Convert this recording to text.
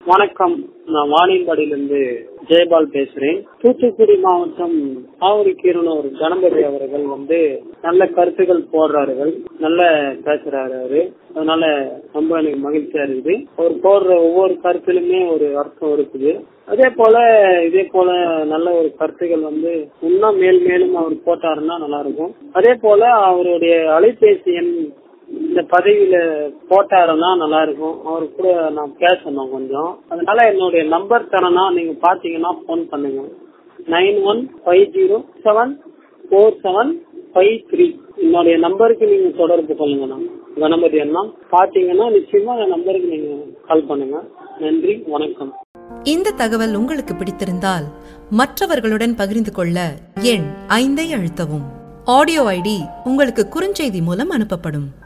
வணக்கம் நான் வாணியம்பாடியிலிருந்து ஜெயபால் பேசுறேன் தூத்துக்குடி மாவட்டம் ஆவரிக்கீரனூர் கணபதி அவர்கள் வந்து நல்ல கருத்துக்கள் போடுறார்கள் நல்ல பேசுறாரு அவரு அதனால ரொம்ப எனக்கு மகிழ்ச்சியா இருக்குது அவர் போடுற ஒவ்வொரு கருத்திலுமே ஒரு அர்த்தம் இருக்குது அதே போல இதே போல நல்ல ஒரு கருத்துக்கள் வந்து இன்னும் மேல் மேலும் அவர் போட்டாருன்னா நல்லா இருக்கும் அதே போல அவருடைய அலைபேசி எண் இந்த பதவியில போட்டாருன்னா நல்லா இருக்கும் அவரு கூட நான் பேசணும் கொஞ்சம் அதனால என்னுடைய நம்பர் தரேன்னா நீங்க பாத்தீங்கன்னா போன் பண்ணுங்க nine one five zero seven four seven five three என்னுடைய நம்பருக்கு நீங்க தொடர்பு கொள்ளுங்கண்ணா கணபதி அண்ணா பாத்தீங்கன்னா நிச்சயமா என் நம்பருக்கு நீங்க கால் பண்ணுங்க நன்றி வணக்கம் இந்த தகவல் உங்களுக்கு பிடித்திருந்தால் மற்றவர்களுடன் பகிர்ந்து கொள்ள எண் ஐந்தை அழுத்தவும் ஆடியோ ஐடி உங்களுக்கு குறுஞ்செய்தி மூலம் அனுப்பப்படும்